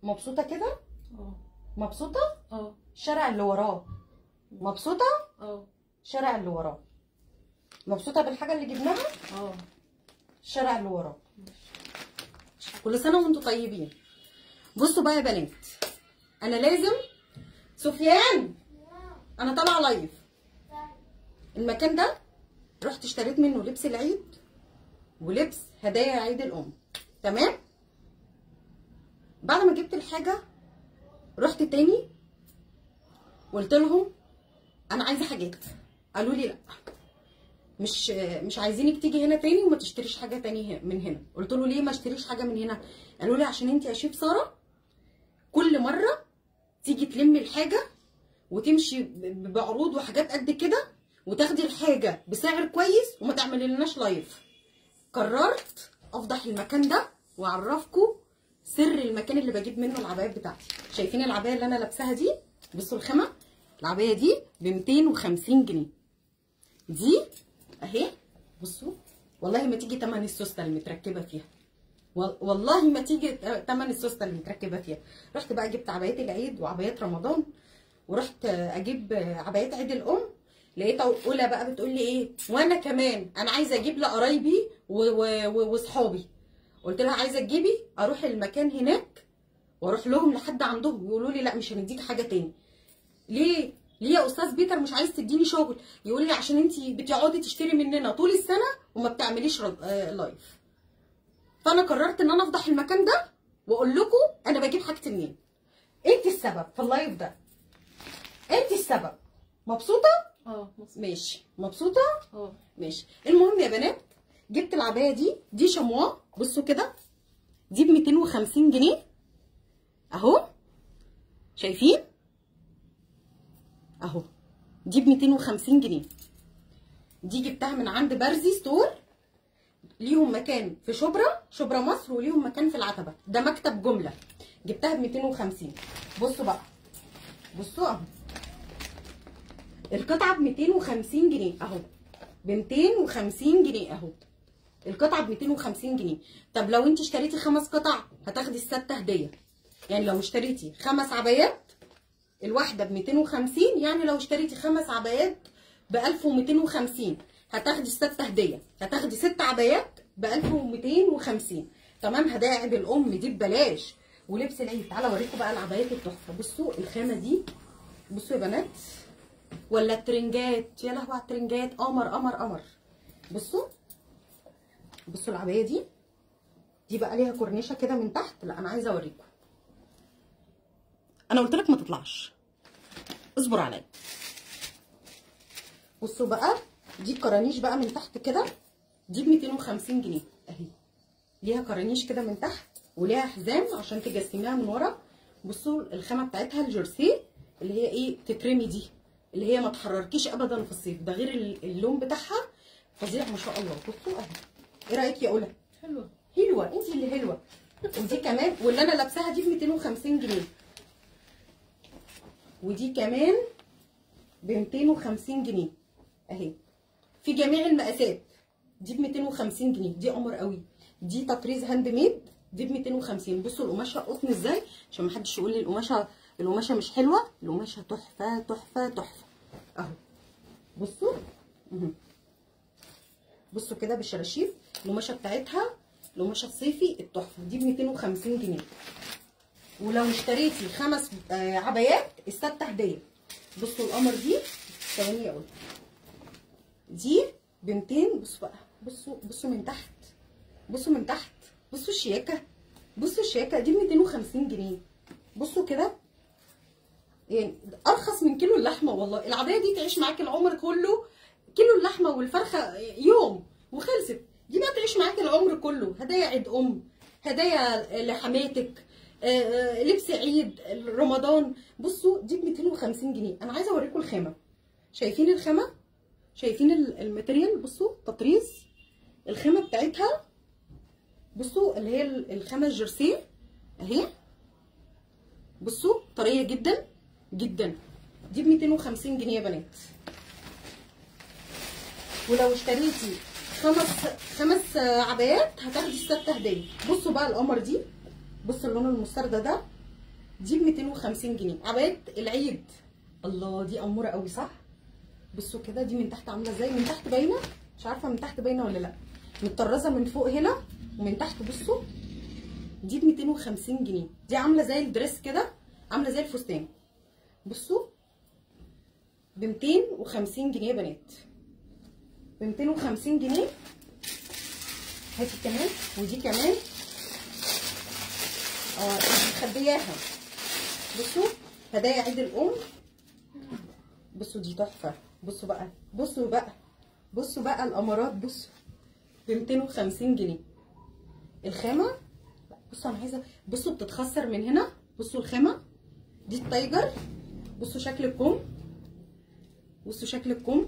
مبسوطه كده اه مبسوطه اه الشارع اللي وراه مبسوطه اه الشارع اللي وراه مبسوطه بالحاجه اللي جبناها اه الشارع اللي وراه كل سنه وانتم طيبين بصوا بقى يا بنات انا لازم سفيان انا طالعه لايف المكان ده رحت اشتريت منه لبس العيد ولبس هدايا عيد الام تمام بعد ما جبت الحاجه رحت تاني قلت لهم انا عايزه حاجات قالوا لي لا مش مش عايزينك تيجي هنا تاني وما تشتريش حاجه تاني ه- من هنا قلت له ليه ما اشتريش حاجه من هنا قالوا لي عشان انت يا شيف ساره كل مره تيجي تلمي الحاجه وتمشي ب- ب- بعروض وحاجات قد كده وتاخدي الحاجه بسعر كويس وما تعملي لناش لايف قررت افضح المكان ده واعرفكم سر المكان اللي بجيب منه العبايات بتاعتي شايفين العبايه اللي انا لابساها دي بصوا الخامه العبايه دي ب 250 جنيه دي اهي بصوا والله ما تيجي تمن السوسته اللي متركبه فيها وال- والله ما تيجي تمن السوسته اللي متركبه فيها رحت بقى جبت عبايات العيد وعبايات رمضان ورحت اجيب عبايات عيد الام لقيت اولى بقى بتقول لي ايه وانا كمان انا عايزه اجيب لقرايبي و- و- و- واصحابي قلت لها عايزه تجيبي اروح المكان هناك واروح لهم لحد عندهم يقولوا لي لا مش هنديك حاجه تاني ليه ليه يا استاذ بيتر مش عايز تديني شغل يقول لي عشان انت بتقعدي تشتري مننا طول السنه وما بتعمليش رد... آه لايف فانا قررت ان انا افضح المكان ده واقول لكم انا بجيب حاجتي منين انت السبب في اللايف ده انت السبب مبسوطه اه مصر. ماشي مبسوطه اه ماشي المهم يا بنات جبت العبايه دي دي شمواه بصوا كده دي ب 250 جنيه اهو شايفين اهو دي ب 250 جنيه دي جبتها من عند بارزي ستور ليهم مكان في شبرا شبرا مصر وليهم مكان في العتبه ده مكتب جمله جبتها ب 250 بصوا بقى بصوا اهو القطعه ب 250 جنيه اهو ب 250 جنيه اهو القطعه ب 250 جنيه طب لو انت اشتريتي خمس قطع هتاخدي السته هديه يعني لو اشتريتي خمس عبايات الواحده ب 250 يعني لو اشتريتي خمس عبايات ب 1250 هتاخدي السته هديه هتاخدي ست عبايات ب 1250 تمام هدايا عيد الام دي ببلاش ولبس العيد تعالى اوريكم بقى العبايات التحفه بصوا الخامه دي بصوا يا بنات ولا الترنجات يا لهوي على الترنجات قمر قمر قمر بصوا بصوا العبايه دي دي بقى ليها كورنيشه كده من تحت لا انا عايزه اوريكم انا قلت لك ما تطلعش اصبر عليا بصوا بقى دي الكرانيش بقى من تحت كده دي ب 250 جنيه اهي ليها كرانيش كده من تحت وليها حزام عشان تجسميها من ورا بصوا الخامه بتاعتها الجرسيه اللي هي ايه تترمي دي اللي هي ما تحرركيش ابدا في الصيف ده غير ال- اللون بتاعها فظيع ما شاء الله بصوا اهي ايه رايك يا اولا حلوه حلوه انت اللي حلوه ودي كمان واللي انا لابساها دي ب 250 جنيه ودي كمان ب 250 جنيه اهي في جميع المقاسات دي ب 250 جنيه دي قمر قوي دي تطريز هاند ميد دي ب 250 بصوا القماشه قطن ازاي عشان ما حدش يقول لي القماشه القماشه مش حلوه القماشه تحفه تحفه تحفه اهو بصوا مهم. بصوا كده بالشراشيف القماشه بتاعتها القماشه الصيفي التحفه دي ب 250 جنيه ولو اشتريتي خمس آه، عبايات السته هديه بصوا القمر دي ثواني اقول دي ب 200 بصوا بقى بصوا بصوا من تحت بصوا من تحت بصوا الشياكه بصوا الشياكه دي ب 250 جنيه بصوا كده يعني ارخص من كيلو اللحمه والله العبايه دي تعيش معاك العمر كله كيلو اللحمه والفرخه يوم وخلصت دي بقى تعيش معاك العمر كله هدايا عيد ام هدايا لحماتك آه، آه، لبس عيد رمضان بصوا دي ب 250 جنيه انا عايزه اوريكم الخامه شايفين الخامه شايفين ال- الماتيريال بصوا تطريز الخامه بتاعتها بصوا اللي هي ال- الخامه الجرسيه اهي بصوا طريه جدا جدا دي ب 250 جنيه يا بنات ولو اشتريتي خمس خمس عبايات هتاخدي الستة هدية بصوا بقى القمر دي بصوا اللون المستردة ده دي ب 250 جنيه عبايات العيد الله دي اموره قوي صح بصوا كده دي من تحت عامله ازاي من تحت باينه مش عارفه من تحت باينه ولا لا متطرزه من فوق هنا ومن تحت بصوا دي ب 250 جنيه دي عامله زي الدريس كده عامله زي الفستان بصوا ب 250 جنيه يا بنات ب 250 جنيه هاتي كمان ودي كمان اه دي مخبياها بصوا هدايا عيد الام بصوا دي تحفه بصوا بقى بصوا بقى بصوا بقى الامارات بصوا ب 250 جنيه الخامه بصوا انا عايزه بصوا بتتخسر من هنا بصوا الخامه دي التايجر بصوا شكل الكم بصوا شكل الكم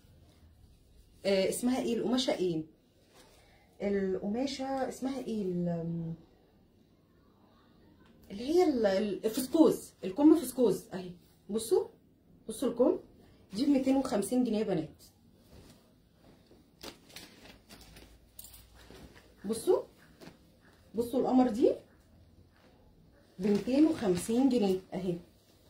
آه اسمها ايه القماشه ايه القماشه اسمها ايه ال- اللي هي ال- الفسكوز الكم فسكوز اهي بصوا بصوا الكم دي ب 250 جنيه يا بنات بصوا بصوا القمر دي ب 250 جنيه اهي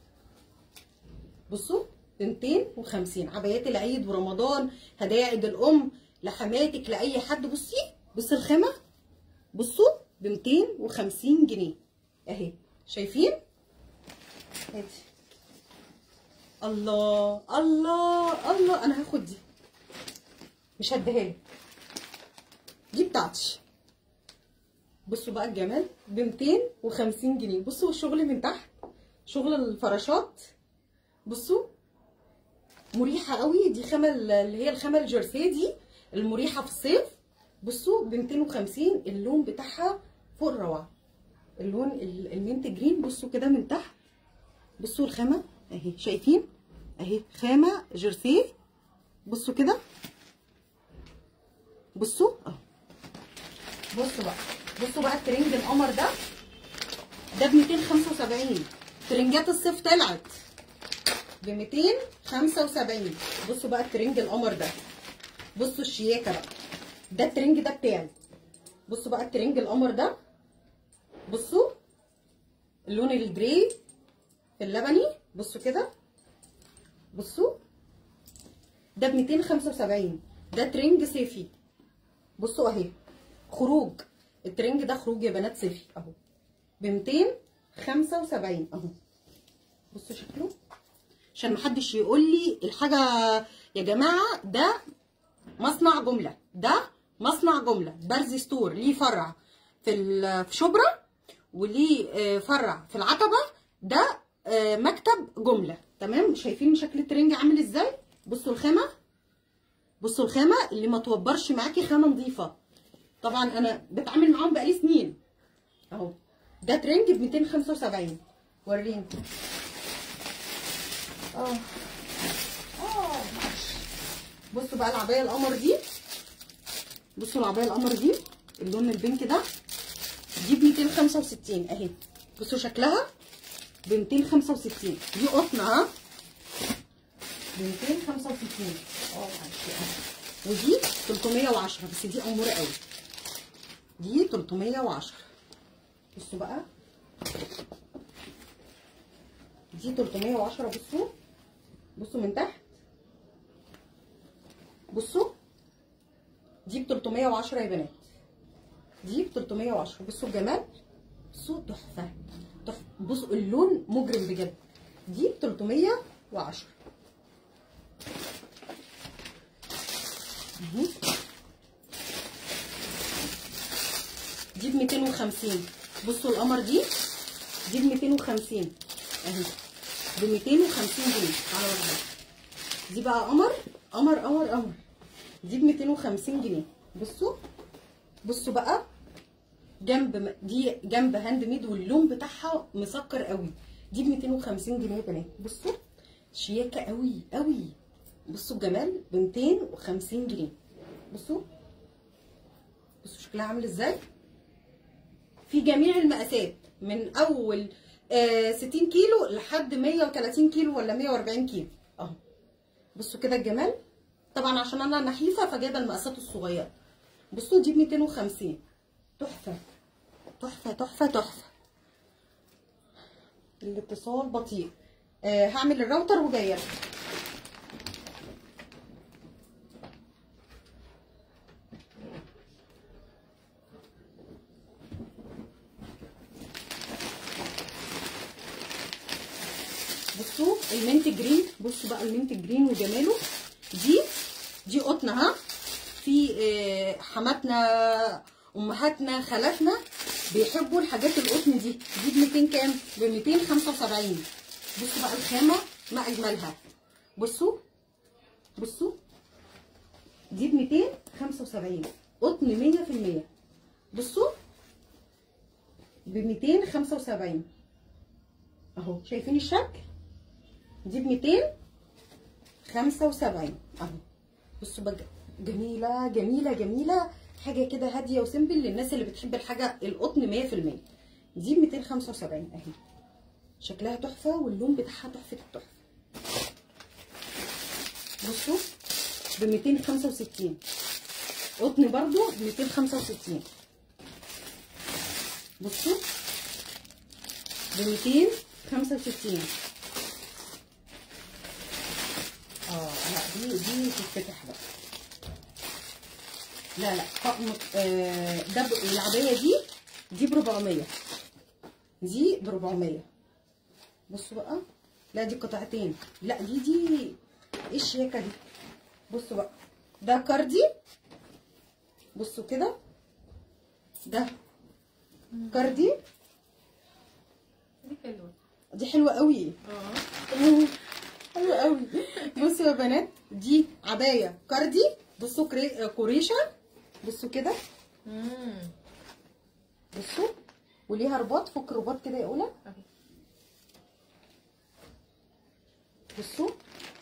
بصوا ب 250 عبايات العيد ورمضان هدايا عيد الام لحماتك لاي حد بصي بصي الخامه بصوا ب 250 جنيه اهي شايفين هاتي الله الله الله انا هاخد دي مش هديها لك دي بتاعتي بصوا بقى الجمال ب 250 جنيه بصوا الشغل من تحت شغل الفراشات بصوا مريحه قوي دي خامه اللي هي الخامه الجرسيه دي المريحه في الصيف بصوا ب 250 اللون بتاعها فوق الروعه اللون ال- المنت جرين بصوا كده من تحت بصوا الخامه اهي شايفين اهي خامه جرسيه بصوا كده بصوا اهو بصوا بقى بصوا بقى الترنج القمر ده ده ب 275 ترنجات الصيف طلعت ب 275 بصوا بقى الترنج القمر ده بصوا الشياكه بقى ده الترنج ده بتاعي بصوا بقى الترنج القمر ده بصوا اللون الجراي في اللبني بصوا كده بصوا ده ب 275 ده ترنج صيفي بصوا اهي خروج الترنج ده خروج يا بنات صيفي اهو ب 275 اهو بصوا شكله عشان محدش يقول لي الحاجه يا جماعه ده مصنع جمله ده مصنع جمله برزي ستور ليه فرع في ال- في شبرا وليه آه، فرع في العتبه ده آه، مكتب جمله تمام شايفين شكل الترنج عامل ازاي بصوا الخامه بصوا الخامه اللي ما توبرش معاكي خامه نظيفه طبعا انا بتعامل معاهم بقالي سنين اهو ده ترنج ب 275 وريني اه اه معلش بصوا بقى العبايه القمر دي بصوا العبايه القمر دي اللون البينك ده دي ب 265 اهي بصوا شكلها ب 265 دي قطن ها ب 265 اه معلش أهي. ودي 310 بس دي اموره قوي دي 310 بصوا بقى دي 310 بصوا بصوا من تحت بصوا دي ب 310 يا بنات دي ب 310 بصوا الجمال بصوا تحفه تحفه بصوا اللون مجرم بجد دي ب 310 اهي دي ب 250 بصوا القمر دي دي ب 250 اهي ب 250 جنيه على واحده دي بقى قمر قمر قمر قمر دي ب 250 جنيه بصوا بصوا بقى جنب م- دي جنب هاند ميد واللون بتاعها مسكر قوي دي ب 250 جنيه يا بنات بصوا شياكه قوي قوي بصوا الجمال ب 250 جنيه بصوا بصوا شكلها عامل ازاي في جميع المقاسات من اول آه 60 كيلو لحد 130 كيلو ولا 140 كيلو اهو بصوا كده الجمال طبعا عشان انا نحيفه فجايبه المقاسات الصغيره بصوا دي ب 250 تحفه تحفه تحفه تحفه الاتصال بطيء آه هعمل الراوتر وجايه لك. بصوا المنت جرين بصوا بقى المنت جرين وجماله دي دي قطنه ها في آه، حماتنا امهاتنا خالاتنا بيحبوا الحاجات القطن دي دي ب 200 كام ب 275 بصوا بقى الخامه ما اجملها بصوا بصوا دي ب 275 قطن 100% بصوا ب 275 اهو شايفين الشكل دي ب 275 اهو بصوا بقى جميله جميله جميله حاجه كده هاديه وسيمبل للناس اللي بتحب الحاجه القطن 100% دي ب 275 اهي شكلها تحفه واللون بتاعها تحفه التحفه بصوا ب 265 قطن برضو ب 265 بصوا ب 265 اه لا دي دي تتفتح بقى لا لا طقم آه ده ب- العبايه دي دي ب 400 دي ب 400 بصوا بقى لا دي قطعتين لا دي دي ايه الشياكه دي بصوا بقى ده كاردي بصوا كده ده كاردي دي حلوه دي حلوه قوي اه حلوه قوي بصوا يا بنات دي عبايه كاردي بصوا كري... كوريشه بصوا كده امم بصوا وليها رباط فك رباط كده يا اولى اهو بصوا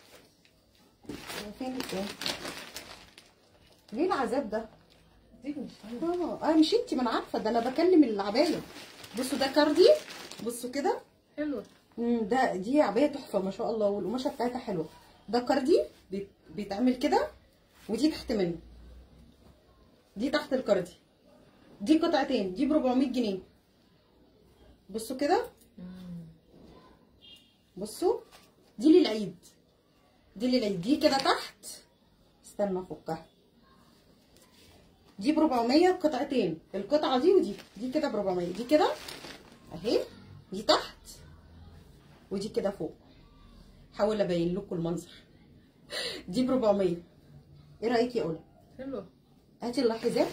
فين ايه ليه العذاب ده دي مش حلوه اه اه مش انتي ما انا عارفه ده انا بكلم العبايه بصوا ده كاردي بصوا كده حلوه مم، ده دي عبايه تحفه ما شاء الله والقماشه بتاعتها حلوه ده كاردي بيت- بيتعمل كده ودي تحت منه دي تحت الكاردي دي قطعتين دي ب 400 جنيه بصوا كده امم بصوا دي للعيد دي للعيد دي كده تحت استنى افكها دي ب 400 قطعتين القطعه دي ودي دي كده ب 400 دي كده اهي دي تحت ودي كده فوق حاول ابين لكم المنظر دي ب 400 ايه رايك يا اولى حلوه هاتي اللاحظات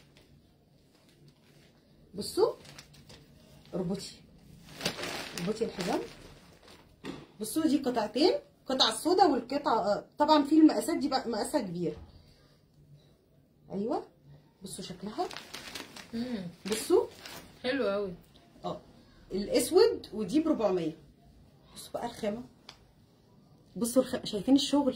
بصوا اربطي اربطي الحزام بصوا دي قطعتين قطعة السودا والقطعة طبعا في المقاسات دي بقى مقاسها كبير ايوه بصوا شكلها امم بصوا حلوه قوي اه الاسود ودي ب 400 بصوا بقى الخامة بصوا الخ... شايفين الشغل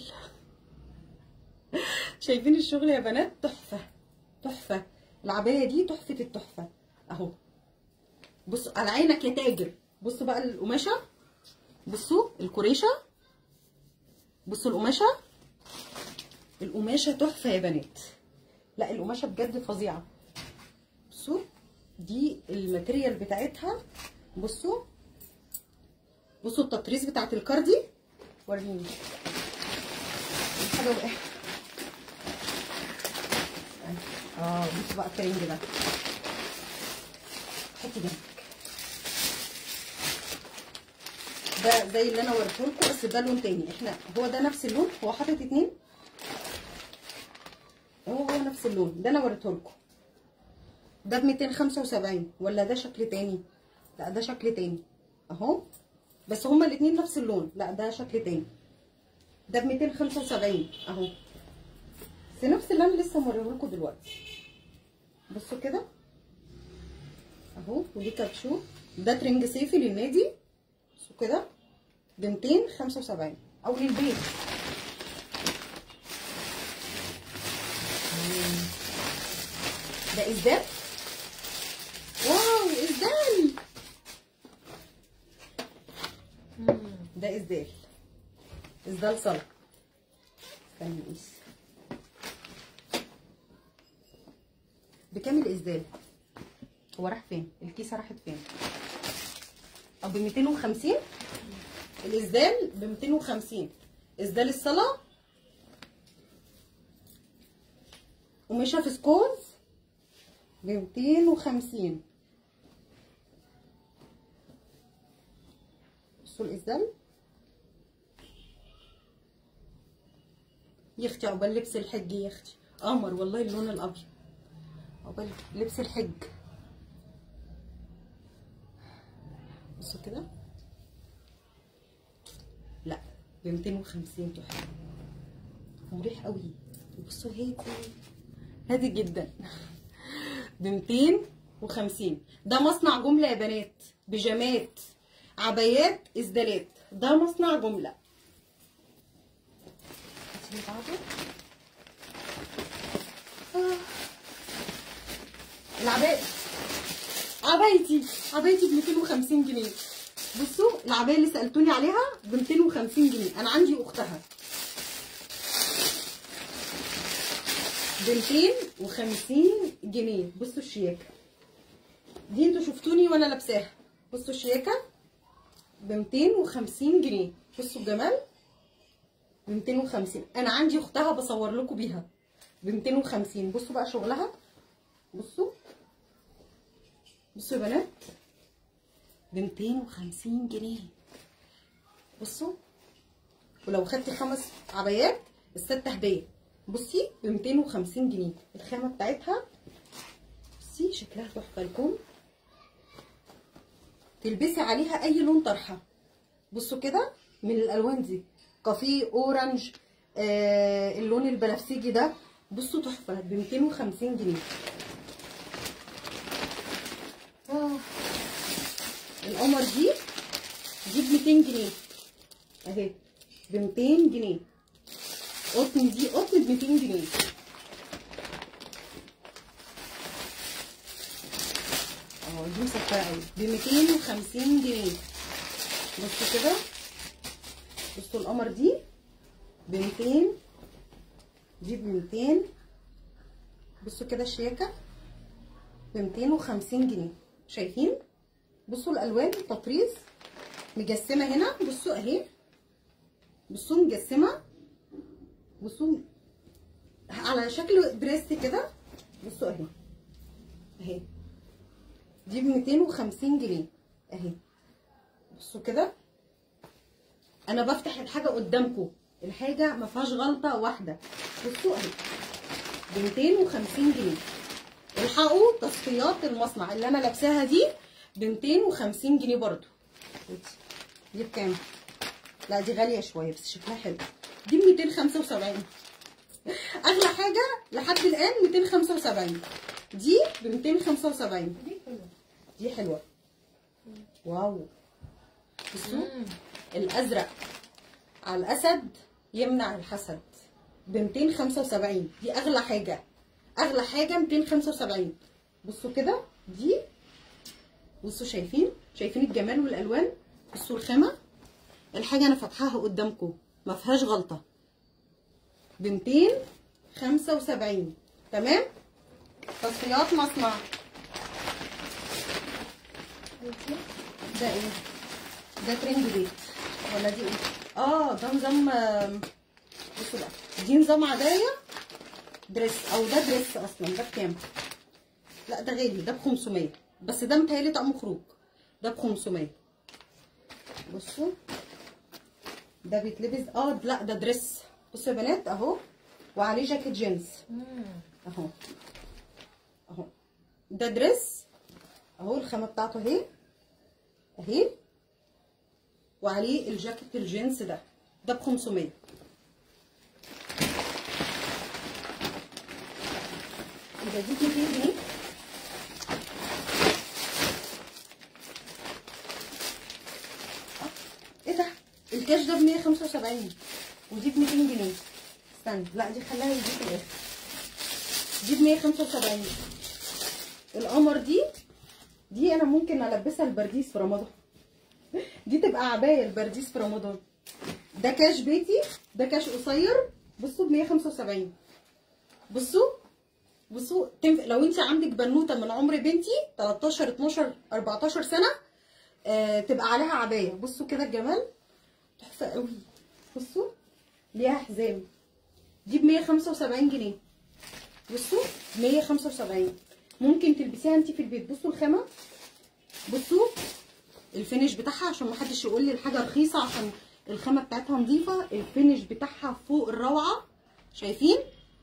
شايفين الشغل يا بنات تحفة تحفة العباية دي تحفة التحفة اهو بصوا على عينك يا تاجر بصوا بقى القماشة بصوا الكوريشة بصوا القماشة القماشة تحفة يا بنات لا القماشة بجد فظيعة بصوا دي الماتيريال بتاعتها بصوا بصوا التطريز بتاعت الكاردي وريني الحاجة وقعت اه بصوا بقى الترنج ده حطي جنبك ده زي اللي انا وريته لكم بس ده لون تاني احنا هو ده نفس اللون هو حاطط اتنين هو هو نفس اللون ده انا وريته لكم ده ب 275 ولا ده شكل تاني لا ده شكل تاني اهو بس هما الاتنين نفس اللون لا ده شكل تاني ده ب 275 اهو بس نفس اللي انا لسه موريه لكم دلوقتي بصوا كده اهو ودي كابشو ده ترنج صيفي للنادي بصوا كده ب 275 او للبيت ده ازدال واو ازدال امم ده ازدال ازدال صلب استني نقيس بكام الازدال هو راح فين الكيسه راحت فين او ب 250 الاسدال ب 250 اسدال الصلاه قماشه فسكوز ب 250 بصوا الاسدال يا اختي عقبال لبس الحج يا اختي قمر والله اللون الابيض عقبال لبس الحج بصوا كده لا ب 250 تحفه مريح قوي بصوا هادي هادي جدا ب 250 ده مصنع جمله يا بنات بيجامات عبايات اسدالات ده مصنع جمله اللي بعده آه. العباية عبايتي عبايتي ب 250 جنيه بصوا العباية اللي سألتوني عليها ب 250 جنيه أنا عندي أختها ب 250 جنيه بصوا الشياكة دي انتوا شفتوني وانا لابساها بصوا الشياكة ب 250 جنيه بصوا الجمال ب 250 انا عندي اختها بصور لكم بيها ب 250 بصوا بقى شغلها بصوا بصوا يا بنات ب 250 جنيه بصوا ولو خدتي خمس عبايات الست هديه بصي ب 250 جنيه الخامه بتاعتها بصي شكلها تحفه لكم تلبسي عليها اي لون طرحه بصوا كده من الالوان دي كافيه اورنج آه اللون البنفسجي ده بصوا تحفه ب 250 جنيه آه. القمر دي دي ب 200 جنيه اهي ب 200 جنيه قطن دي قطن ب 200 جنيه اه دي مسكره قوي ب 250 جنيه بصوا كده بصوا القمر دي ب 200 دي ب 200 بصوا كده الشياكه ب 250 جنيه شايفين بصوا الالوان تطريز مجسمه هنا بصوا اهي بصوا مجسمه بصوا على شكل دريس كده بصوا اهي اهي دي ب 250 جنيه اهي بصوا كده انا بفتح الحاجه قدامكم الحاجه ما فيهاش غلطه واحده بصوا اهي ب 250 جنيه الحقوا تصفيات المصنع اللي انا لابساها دي ب 250 جنيه برضو دي بكام لا دي غاليه شويه بس شكلها حلو دي ب 275 اغلى حاجه لحد الان 275 دي ب 275 دي حلوة دي حلوه واو بصوا الازرق على الاسد يمنع الحسد ب 275 دي اغلى حاجه اغلى حاجه 275 بصوا كده دي بصوا شايفين شايفين الجمال والالوان بصوا الخامه الحاجه انا فاتحاها قدامكم ما فيهاش غلطه ب 275 تمام تصفيات مصنع ده ايه ده ترند بيت ولا دي ايه اه ده نظام آم، بصوا بقى دي نظام عبايه دريس او ده دريس اصلا ده بكام لا ده غالي ده ب 500 بس ده متهيألي طقم خروج ده ب 500 بصوا ده بيتلبس اه لا ده دريس بصوا يا بنات اهو وعليه جاكيت جينز اهو اهو ده دريس اهو الخامه بتاعته اهي اهي وعليه الجاكيت الجينز ده ده ب 500 يبقى دي 200 جنيه آه، ايه ده الكاش ده ب 175 ودي ب 200 جنيه استنى لا دي خليها يجي في الاخر دي ب 175 القمر دي دي انا ممكن البسها البرديس في رمضان دي تبقى عبايه البرديس في رمضان ده كاش بيتي ده كاش قصير بصوا ب 175 بصوا بصوا تنفع لو انت عندك بنوته من عمر بنتي 13 12 14 سنه آه تبقى عليها عبايه بصوا كده الجمال تحفه قوي بصوا ليها حزام دي ب 175 جنيه بصوا 175 ممكن تلبسيها انت في البيت بصوا الخامه بصوا الفينش بتاعها عشان محدش يقول لي الحاجه رخيصه عشان الخامه بتاعتها نظيفه الفينش بتاعها فوق الروعه شايفين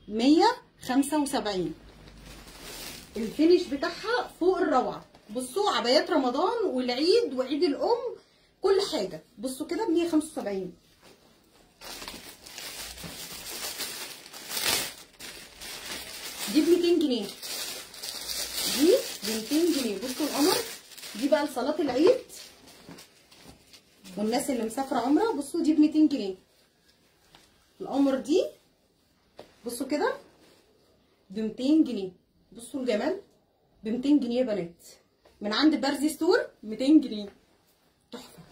175 الفينش بتاعها فوق الروعه بصوا عبايات رمضان والعيد وعيد الام كل حاجه بصوا كده ب 175 دي ب 200 جنيه دي ب 200 جنيه بصوا القمر دي بقى لصلاه العيد والناس اللي مسافره عمره بصوا دي ب 200 جنيه القمر دي بصوا كده ب 200 جنيه بصوا الجمال ب 200 جنيه يا بنات من عند بارزي ستور 200 جنيه تحفه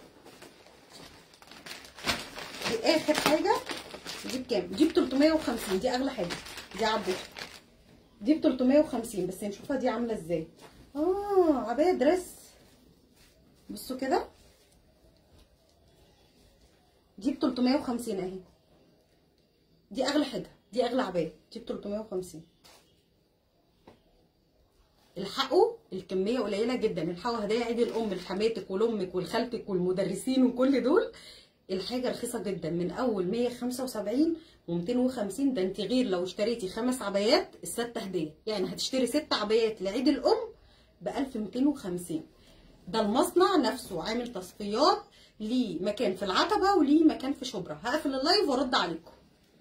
دي اخر حاجه دي بكام دي ب 350 دي اغلى حاجه دي عبوه دي ب 350 بس نشوفها دي عامله ازاي اه عبايه دريس بصوا كده دي ب 350 اهي دي اغلى حاجه دي اغلى عبايه دي ب 350 الحقوا الكميه قليله جدا الحقوا هدايا عيد الام لحماتك ولامك ولخالتك والمدرسين وكل دول الحاجه رخيصه جدا من اول 175 و250 ده انت غير لو اشتريتي خمس عبايات الست هديه يعني هتشتري ست عبايات لعيد الام ب 1250 ده المصنع نفسه عامل تصفيات ليه مكان في العتبه وليه مكان في شبرا هقفل اللايف وارد عليكم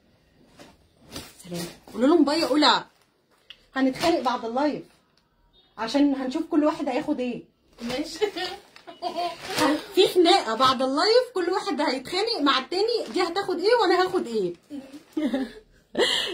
سلام قولوا لهم باي قولها هنتخانق بعد اللايف عشان هنشوف كل واحد هياخد ايه ماشي في خناقه بعد اللايف كل واحد هيتخانق مع التاني دي هتاخد ايه وانا هاخد ايه